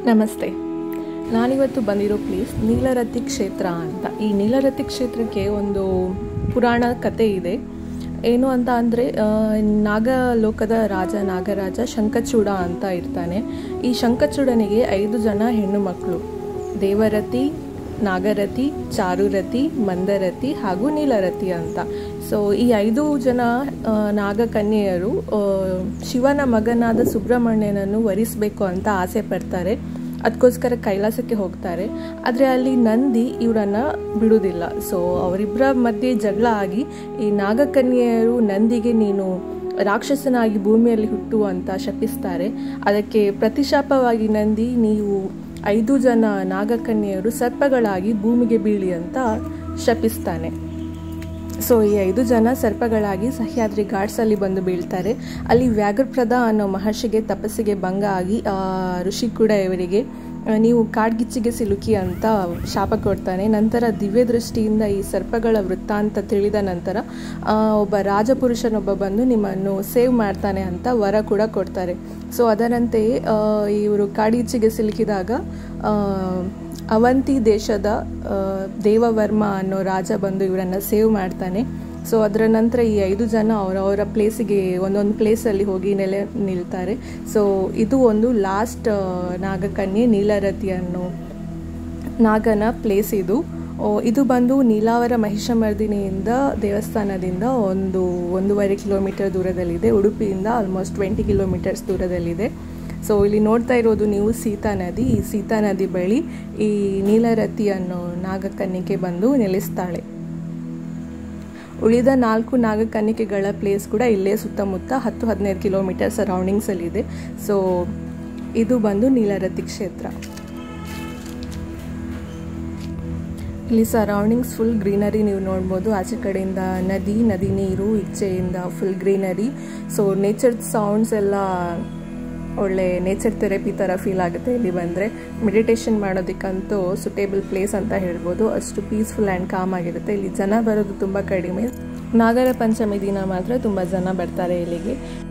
ನಮಸ್ತೆ ನಾನಿವತ್ತು ಬಂದಿರೋ ಪ್ಲೇಸ್ ನೀಲರತಿ ಕ್ಷೇತ್ರ ಅಂತ ಈ ನೀಲರತಿ ಕ್ಷೇತ್ರಕ್ಕೆ ಒಂದು ಪುರಾಣ ಕತೆ ಇದೆ ಏನು ಅಂತ ಅಂದರೆ ನಾಗಲೋಕದ ರಾಜ ನಾಗರಾಜ ಶಂಖಚೂಡ ಅಂತ ಇರ್ತಾನೆ ಈ ಶಂಖಚೂಡನಿಗೆ ಐದು ಜನ ಹೆಣ್ಣು ಮಕ್ಕಳು ದೇವರತಿ ನಾಗರತಿ ಚಾರುರತಿ ಮಂದರತಿ ಹಾಗೂ ನೀಲರತಿ ಅಂತ ಸೊ ಈ ಐದು ಜನ ಆ, ನಾಗಕನ್ಯೆಯರು ಆ, ಶಿವನ ಮಗನಾದ ಸುಬ್ರಹ್ಮಣ್ಯನನ್ನು ವರಿಸಬೇಕು ಅಂತ ಆಸೆ ಪಡ್ತಾರೆ ಅದಕ್ಕೋಸ್ಕರ ಕೈಲಾಸಕ್ಕೆ ಹೋಗ್ತಾರೆ ಆದರೆ ಅಲ್ಲಿ ನಂದಿ ಇವರನ್ನ ಬಿಡುವುದಿಲ್ಲ ಸೊ ಅವರಿಬ್ಬರ ಮಧ್ಯೆ ಜಗಳ ಆಗಿ ಈ ನಾಗಕನ್ಯೆಯರು ನಂದಿಗೆ ನೀನು ರಾಕ್ಷಸನಾಗಿ ಭೂಮಿಯಲ್ಲಿ ಹುಟ್ಟು ಅಂತ ಶಪಿಸ್ತಾರೆ ಅದಕ್ಕೆ ಪ್ರತಿಶಾಪವಾಗಿ ನಂದಿ ನೀವು ಐದು ಜನ ನಾಗಕನ್ಯೆಯರು ಸರ್ಪಗಳಾಗಿ ಭೂಮಿಗೆ ಬೀಳಿ ಅಂತ ಶಪಿಸ್ತಾನೆ ಸೊ ಈ ಐದು ಜನ ಸರ್ಪಗಳಾಗಿ ಸಹ್ಯಾದ್ರಿ ಘಾಟ್ಸಲ್ಲಿ ಬಂದು ಬೀಳ್ತಾರೆ ಅಲ್ಲಿ ವ್ಯಾಘ್ರಪ್ರದ ಅನ್ನೋ ಮಹರ್ಷಿಗೆ ತಪಸ್ಸಿಗೆ ಭಂಗ ಆಗಿ ಆ ಋಷಿ ಕೂಡ ಇವರಿಗೆ ಆ, ನೀವು ಕಾಡ್ಗಿಚ್ಚಿಗೆ ಸಿಲುಕಿ ಅಂತ ಶಾಪ ಕೊಡ್ತಾನೆ ನಂತರ ದಿವ್ಯ ದೃಷ್ಟಿಯಿಂದ ಈ ಸರ್ಪಗಳ ವೃತ್ತಾಂತ ತಿಳಿದ ನಂತರ ಆ, ಒಬ್ಬ ರಾಜಪುರುಷನೊಬ್ಬ ಬಂದು ನಿಮ್ಮನ್ನು ಸೇವ್ ಮಾಡ್ತಾನೆ ಅಂತ ವರ ಕೂಡ ಕೊಡ್ತಾರೆ ಸೊ ಅದರಂತೆಯೇ ಆ, ಇವರು ಕಾಡ್ಗಿಚ್ಚಿಗೆ ಸಿಲುಕಿದಾಗ ಆ, ಅವಂತಿ ದೇಶದ ಆ, ದೇವವರ್ಮ ಅನ್ನೋ ರಾಜ ಬಂದು ಇವರನ್ನು ಸೇವ್ ಮಾಡ್ತಾನೆ ಸೊ ಅದರ ನಂತರ ಈ ಐದು ಜನ ಅವರವರ ಪ್ಲೇಸಿಗೆ ಒಂದೊಂದು ಪ್ಲೇಸಲ್ಲಿ ಹೋಗಿ ನೆಲೆ ನಿಲ್ತಾರೆ ಸೊ ಇದು ಒಂದು ಲಾಸ್ಟ್ ನಾಗಕನ್ಯೆ ನೀಲರತಿ ಅನ್ನೋ ನಾಗನ ಪ್ಲೇಸ್ ಇದು ಓ, ಇದು ಬಂದು ನೀಲಾವರ ಮಹಿಷಮರ್ದಿನಿಯಿಂದ ದೇವಸ್ಥಾನದಿಂದ ಒಂದು ಒಂದೂವರೆ ಕಿಲೋಮೀಟರ್ ದೂರದಲ್ಲಿದೆ ಉಡುಪಿಯಿಂದ ಆಲ್ಮೋಸ್ಟ್ ಟ್ವೆಂಟಿ ಕಿಲೋಮೀಟರ್ಸ್ ದೂರದಲ್ಲಿದೆ ಸೊ ಇಲ್ಲಿ ನೋಡ್ತಾ ಇರೋದು ನೀವು ಸೀತಾ ನದಿ ಈ ಸೀತಾ ನದಿ ಬಳಿ ಈ ನೀಲರತಿ ಅನ್ನೋ ನಾಗಕನ್ನಿಕೆ ಬಂದು ನೆಲೆಸ್ತಾಳೆ ಉಳಿದ ನಾಲ್ಕು ನಾಗಕನ್ನಿಕೆಗಳ ಪ್ಲೇಸ್ ಕೂಡ ಇಲ್ಲೇ ಸುತ್ತಮುತ್ತ ಹತ್ತು ಹದಿನೈದು ಕಿಲೋಮೀಟರ್ ಸರೌಂಡಿಂಗ್ಸಲ್ಲಿದೆ ಸೊ ಇದು ಬಂದು ನೀಲರತಿ ಕ್ಷೇತ್ರ ಇಲ್ಲಿ ಸರೌಂಡಿಂಗ್ಸ್ ಫುಲ್ ಗ್ರೀನರಿ ನೀವು ನೋಡ್ಬೋದು ಆಚೆ ಕಡೆಯಿಂದ ನದಿ ನದಿ ನೀರು ಈಚೆಯಿಂದ full greenery so nature sounds ಎಲ್ಲ ಒಳ್ಳೆ ನೇಚರ್ ಥೆರಪಿ ಥರ ಫೀಲ್ ಆಗುತ್ತೆ ಇಲ್ಲಿ ಬಂದರೆ ಮೆಡಿಟೇಷನ್ ಮಾಡೋದಕ್ಕಂತೂ ಸುಟೇಬಲ್ ಪ್ಲೇಸ್ ಅಂತ ಹೇಳ್ಬೋದು ಅಷ್ಟು ಪೀಸ್ಫುಲ್ ಆ್ಯಂಡ್ ಕಾಮ್ ಆಗಿರುತ್ತೆ ಇಲ್ಲಿ ಜನ ಬರೋದು ತುಂಬ ಕಡಿಮೆ ನಾಗರ ಪಂಚಮಿ ದಿನ ಮಾತ್ರ ತುಂಬ ಜನ ಬರ್ತಾರೆ ಇಲ್ಲಿಗೆ